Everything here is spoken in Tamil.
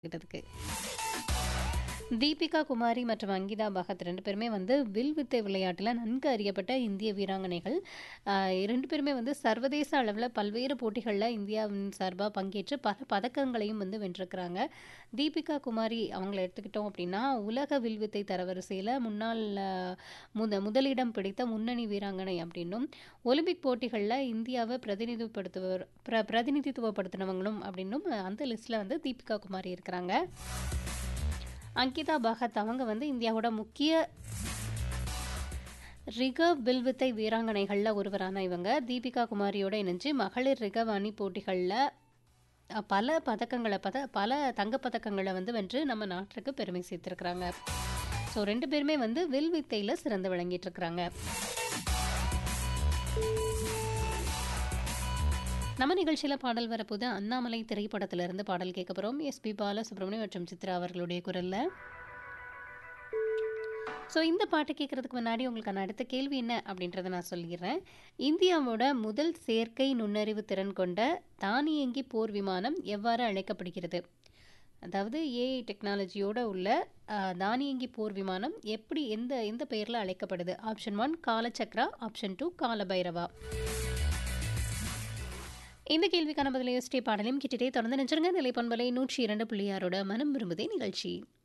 இருக்கு தீபிகா குமாரி மற்றும் அங்கிதா பகத் ரெண்டு பேருமே வந்து வில் வித்தை விளையாட்டில் நன்கு அறியப்பட்ட இந்திய வீராங்கனைகள் ஆஹ் ரெண்டு பேருமே வந்து சர்வதேச அளவில் பல்வேறு போட்டிகளில் இந்தியாவின் சார்பாக பங்கேற்று பல பதக்கங்களையும் வந்து வென்றிருக்கிறாங்க தீபிகா குமாரி அவங்கள எடுத்துக்கிட்டோம் அப்படின்னா உலக வில்வித்தை தரவரிசையில் முன்னாள் ஆஹ், முத முதலிடம் பிடித்த முன்னணி வீராங்கனை அப்படின்னும் ஒலிம்பிக் போட்டிகளில் இந்தியாவை பிரதிநிதித்துவப்படுத்துவர் பிர பிரதிநிதித்துவப்படுத்தினவங்களும் அப்படின்னும் அந்த லிஸ்ட்டில் வந்து தீபிகா குமாரி இருக்கிறாங்க அங்கிதா பகத் அவங்க வந்து இந்தியாவோட முக்கிய ரிகர்வ் வில்வித்தை வீராங்கனைகளில் ஒருவரான இவங்க தீபிகா குமாரியோட இணைஞ்சு மகளிர் ரிகர்வ் அணி போட்டிகளில் அஹ், பல பதக்கங்களை பத பல தங்கப்பதக்கங்களை வந்து வென்று நம்ம நாட்டுக்கு பெருமை சேர்த்துருக்குறாங்க ஸோ ரெண்டு பேருமே வந்து வில்வித்தையில் சிறந்து விளங்கிட்டு இருக்கிறாங்க நம்ம நிகழ்ச்சியில் பாடல் வரப்போது அண்ணாமலை திரைப்படத்திலிருந்து பாடல் கேட்க போகிறோம் எஸ்பி பாலசுப்ரமணியம் மற்றும் சித்ரா அவர்களுடைய குரலில் ஸோ இந்த பாட்டு கேட்குறதுக்கு முன்னாடி உங்களுக்கான அடுத்த கேள்வி என்ன அப்படின்றத நான் சொல்லிடுறேன் இந்தியாவோட முதல் செயற்கை நுண்ணறிவு திறன் கொண்ட தானியங்கி போர் விமானம் எவ்வாறு அழைக்கப்படுகிறது அதாவது ஏஐ டெக்னாலஜியோட உள்ள ஆஹ், தானியங்கி போர் விமானம் எப்படி எந்த எந்த பெயரில் அழைக்கப்படுது option one Kalachakra option two Kalabhairava இந்த கேள்விக்கான பதிலை யோசிச்சிய பாடலையும் கிட்டே தொடர்ந்து நினைச்சிருங்க நிலைப்பண்பலை நூற்றி இரண்டு புள்ளி ஆறோட மனம் விரும்புதே நிகழ்ச்சி